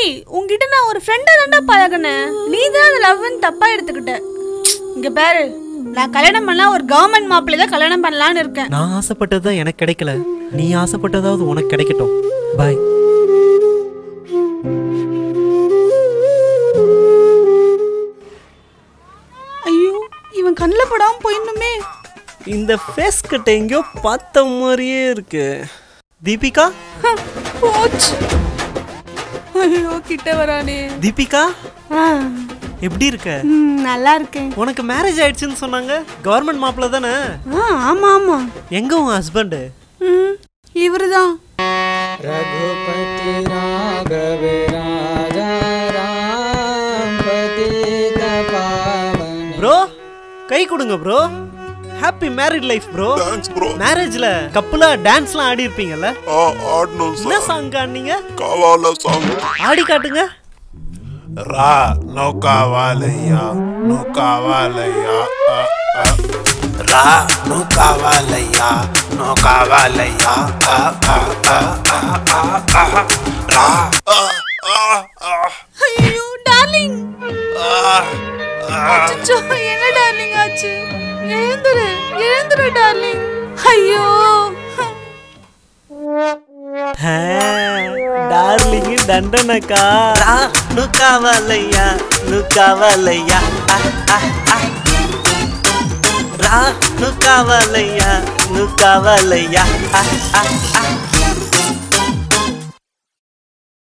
டேய் உன்கிட்ட நான் ஒரு ஃப்ரெண்டா தான்டா பழகுனேன் நீ தான் அது லவ்னு தப்பா எடுத்துக்கிட்ட இங்க பாரு நான் கல்யாணம் பண்ணா ஒரு கவர்மெண்ட் மாப்பிள்ளை தான் கல்யாணம் பண்ணலாம்னு இருக்கேன் நான் ஆசைப்பட்டது தான் எனக்கு கிடைக்கல நீ ஆசைப்பட்டதாவது உனக்கு கிடைக்கட்டும் பாய் ஐயோ இவன் கண்ணில் படாம போயிடணுமே இந்த ஃபேஸ் கட்ட எங்கேயோ பார்த்த மாதிரியே இருக்கு தீபிகா ஹ, போச்சு ஐயோ கிட்ட வரானே தீபிகா ஆ, எப்படி இருக்க ம், நல்லா இருக்கேன் உனக்கு மேரேஜ் ஆயிடுச்சுன்னு சொன்னாங்க கவர்மெண்ட் மாப்பிள்ள தானே ஆ ஆமா ஆமா எங்க உன் ஹஸ்பண்டு ம் இவருதான் रघुपति राघव राजा राम पतित पावन ப்ரோ கை கொடுங்க bro happy married life bro thanks bro மேரேஜ்ல கப்புலா டான்ஸ்லாம் ஆடி இருப்பீங்கல்ல ஆ ஆடணும் என்ன சார் சாங் ஆடினீங்க காவால சாங் ஆடி காட்டுங்க రా నువ్వు కావాలయ్యా నువ్వు కావాలయ్యా ఆ, ఆ. రా నువ్వు కావాలయ్యా నువ్వు కావాలయ్యా ఆ, ఆ, ఆ, ఆ, ఆ, ఆ. రా ఆ, ఆ, ఆ, ஐயோ டார்லிங் ఆ, ఆ. அச்சோ என்ன டார்லிங் ஆச்சு எழுந்துரு எழுந்துரு டார்லிங் ஐயோ డార్లింగ్ దండనక రా నువ్వు కావాలయ్యా నువ్వు కావాలయ్యా ఆ, ఆ, ఆ. రా నువ్వు కావాలయ్యా నువ్వు కావాలయ్యా ఆ, ఆ, ఆ.